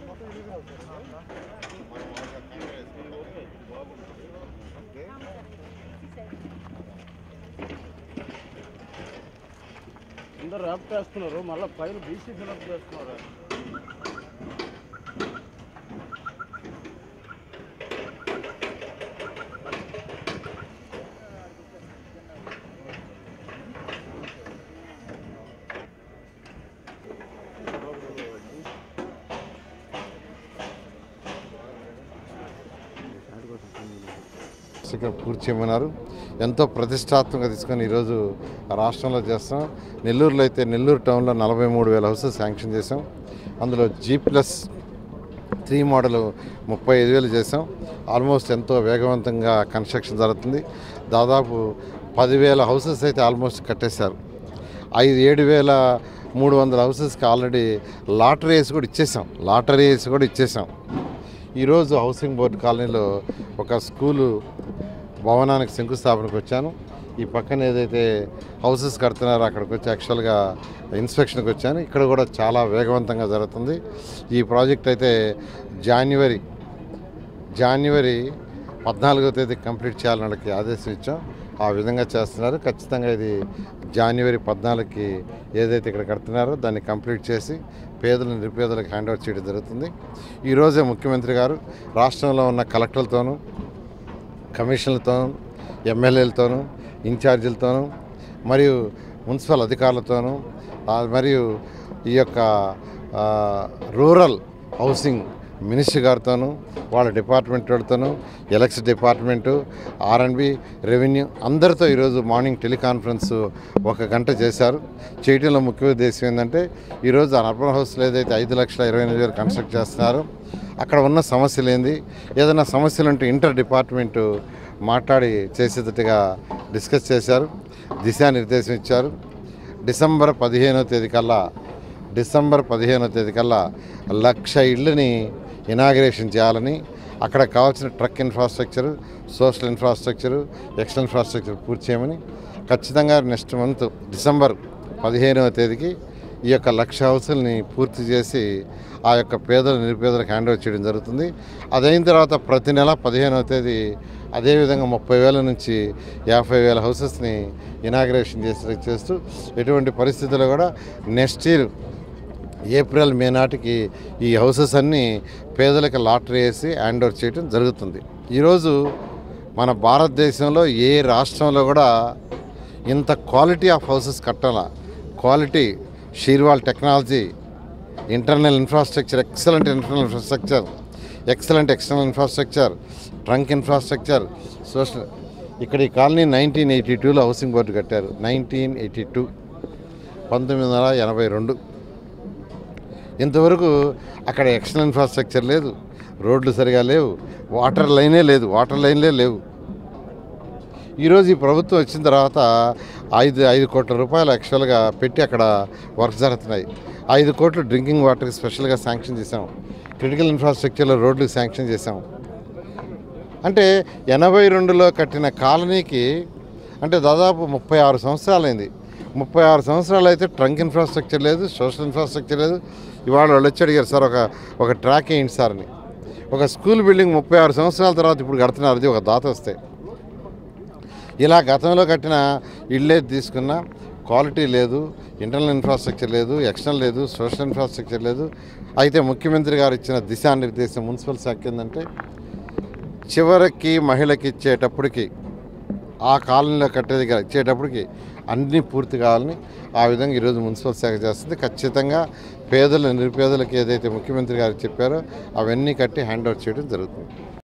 అందరు ర్యాప్ చేస్తున్నారు మళ్ళీ ఫైల్ బీసీ ఫిల్అప్ చేస్తున్నారు ఇక్కడ పూర్తి చేయమన్నారు ఎంతో ప్రతిష్టాత్మకంగా తీసుకొని ఈరోజు రాష్ట్రంలో చేస్తాం నెల్లూరులో అయితే నెల్లూరు టౌన్లో నలభై మూడు వేల హౌసెస్ శాంక్షన్ చేసాం అందులో జీ ప్లస్ త్రీ మోడల్ ముప్పై ఐదు వేలు చేసాం ఆల్మోస్ట్ ఎంతో వేగవంతంగా కన్స్ట్రక్షన్ జరుగుతుంది దాదాపు పదివేల హౌసెస్ అయితే ఆల్మోస్ట్ కట్టేశారు ఐదు ఏడు వేల మూడు వందల హౌసెస్కి ఆల్రెడీ లాటరీ వేసి కూడా ఇచ్చేసాం లాటరీ వేసి కూడా ఇచ్చేసాం ఈరోజు హౌసింగ్ బోర్డు కాలనీలో ఒక స్కూలు భవనానికి శంకుస్థాపనకు వచ్చాను ఈ పక్కన ఏదైతే హౌసెస్ కడుతున్నారో అక్కడికి వచ్చి యాక్చువల్గా ఇన్స్పెక్షన్కి వచ్చాను ఇక్కడ కూడా చాలా వేగవంతంగా జరుగుతుంది ఈ ప్రాజెక్ట్ అయితే జాన్యువరి జనవరి పద్నాలుగో తేదీ కంప్లీట్ చేయాలని వాళ్ళకి ఆదేశం ఇచ్చాం ఆ విధంగా చేస్తున్నారు ఖచ్చితంగా ఇది జనవరి పద్నాలుగుకి ఏదైతే ఇక్కడ కడుతున్నారో దాన్ని కంప్లీట్ చేసి పేదలు నిరుపేదలకు హ్యాండ్ ఓవర్ చేయడం జరుగుతుంది ఈరోజే ముఖ్యమంత్రి గారు రాష్ట్రంలో ఉన్న కలెక్టర్లతోనూ కమిషన్లతోనూ ఎమ్మెల్యేలతోనూ ఇన్ఛార్జీలతోనూ మరియు మున్సిపల్ అధికారులతోనూ ఆ, మరియు ఈ యొక్క ఆ, రూరల్ హౌసింగ్ మినిస్టర్ గారితోనూ వాళ్ళ డిపార్ట్మెంట్ వాళ్ళతోనూ ఎలక్షన్ డిపార్ట్మెంటు ఆర్ఎండ్బి రెవెన్యూ అందరితో ఈరోజు మార్నింగ్ టెలికాన్ఫరెన్స్ ఒక గంట చేశారు చేయడంలో ముఖ్య ఉద్దేశం ఏంటంటే ఈరోజు అర్బన్ హౌస్లో ఏదైతే ఐదు లక్షల ఇరవై ఎనిమిది వేలు కన్స్ట్రక్ట్ చేస్తున్నారో అక్కడ ఉన్న సమస్యలు ఏంది ఏదైనా సమస్యలు ఉంటే ఇంటర్ డిపార్ట్మెంటు మాట్లాడి చేసేటట్టుగా డిస్కస్ చేశారు దిశానిర్దేశం ఇచ్చారు డిసెంబర్ పదిహేనో తేదీ కల్లా డిసెంబర్ పదిహేనో తేదీ కల్లా లక్ష ఇళ్ళని ఇనాగ్రేషన్ చేయాలని అక్కడ కావాల్సిన trunk infrastructure social infrastructure external infrastructure పూర్తి చేయమని ఖచ్చితంగా నెక్స్ట్ మంత్ డిసెంబర్ పదిహేనవ తేదీకి ఈ యొక్క లక్ష హౌసుల్ని పూర్తి చేసి ఆ యొక్క పేదల నిరుపేదలకు హ్యాండ్ ఓవర్ చేయడం జరుగుతుంది అదైన తర్వాత ప్రతి నెల పదిహేనవ తేదీ అదేవిధంగా ముప్పై వేల నుంచి యాభై వేల హౌసెస్ని ఇనాగ్రేషన్ చేసి చేస్తూ ఎటువంటి పరిస్థితుల్లో కూడా నెక్స్ట్ ఇయర్ ఏప్రిల్ మే నాటికి ఈ హౌసెస్ అన్నీ పేదలకు లాటరీ వేసి హ్యాండ్ ఓవర్ చేయడం జరుగుతుంది ఈరోజు మన భారతదేశంలో ఏ రాష్ట్రంలో కూడా ఇంత క్వాలిటీ ఆఫ్ హౌసెస్ కట్టాల quality shear wall technology internal infrastructure excellent internal infrastructure excellent external infrastructure trunk infrastructure social ఇక్కడ ఈ కాలనీ నైన్టీన్ ఎయిటీ టూలో హౌసింగ్ బోర్డు కట్టారు నైన్టీన్ ఎయిటీ టూ పంతొమ్మిది వందల ఎనభై రెండు ఇంతవరకు అక్కడ ఎక్స్టర్నల్ ఇన్ఫ్రాస్ట్రక్చర్ లేదు రోడ్లు సరిగా లేవు వాటర్ లైనే లేదు వాటర్ లైన్లే లేవు ఈరోజు ఈ ప్రభుత్వం వచ్చిన తర్వాత ఐదు ఐదు కోట్ల రూపాయలు యాక్చువల్గా పెట్టి అక్కడ వర్క్ జరుగుతున్నాయి ఐదు కోట్లు డ్రింకింగ్ వాటర్కి స్పెషల్గా శాంక్షన్ చేసాం క్రిటికల్ ఇన్ఫ్రాస్ట్రక్చర్లో రోడ్లకు శాంక్షన్ చేసాం అంటే ఎనభై రెండులో కట్టిన కాలనీకి అంటే దాదాపు ముప్పై ఆరు సంవత్సరాలైంది ముప్పై ఆరు సంవత్సరాలు అయితే ట్రంక్ ఇన్ఫ్రాస్ట్రక్చర్ లేదు సోషల్ ఇన్ఫ్రాస్ట్రక్చర్ లేదు ఇవాళ వాళ్ళు వచ్చి అడిగారు సార్ ఒక ఒక ట్రాక్ వేయండి సార్ అని ఒక స్కూల్ బిల్డింగ్ ముప్పై ఆరు సంవత్సరాల తర్వాత ఇప్పుడు కడుతున్నారు అది ఒక దాత వస్తే ఇలా గతంలో కట్టిన ఇళ్ళే తీసుకున్న క్వాలిటీ లేదు ఇంటర్నల్ ఇన్ఫ్రాస్ట్రక్చర్ లేదు ఎక్స్టర్నల్ లేదు సోషల్ ఇన్ఫ్రాస్ట్రక్చర్ లేదు అయితే ముఖ్యమంత్రి గారు ఇచ్చిన దిశానిర్దేశం మున్సిపల్ శాఖ ఏంటంటే చివరికి మహిళకి ఇచ్చేటప్పటికి ఆ కాలనీలో కట్టేది కా- ఇచ్చేటప్పటికి అన్నీ పూర్తి కావాలని ఆ విధంగా ఈరోజు మున్సిపల్ శాఖ చేస్తుంది ఖచ్చితంగా పేదలు నిరుపేదలకు ఏదైతే ముఖ్యమంత్రి గారు చెప్పారో అవన్నీ కట్టి హ్యాండ్ ఓవర్ చేయడం జరుగుతుంది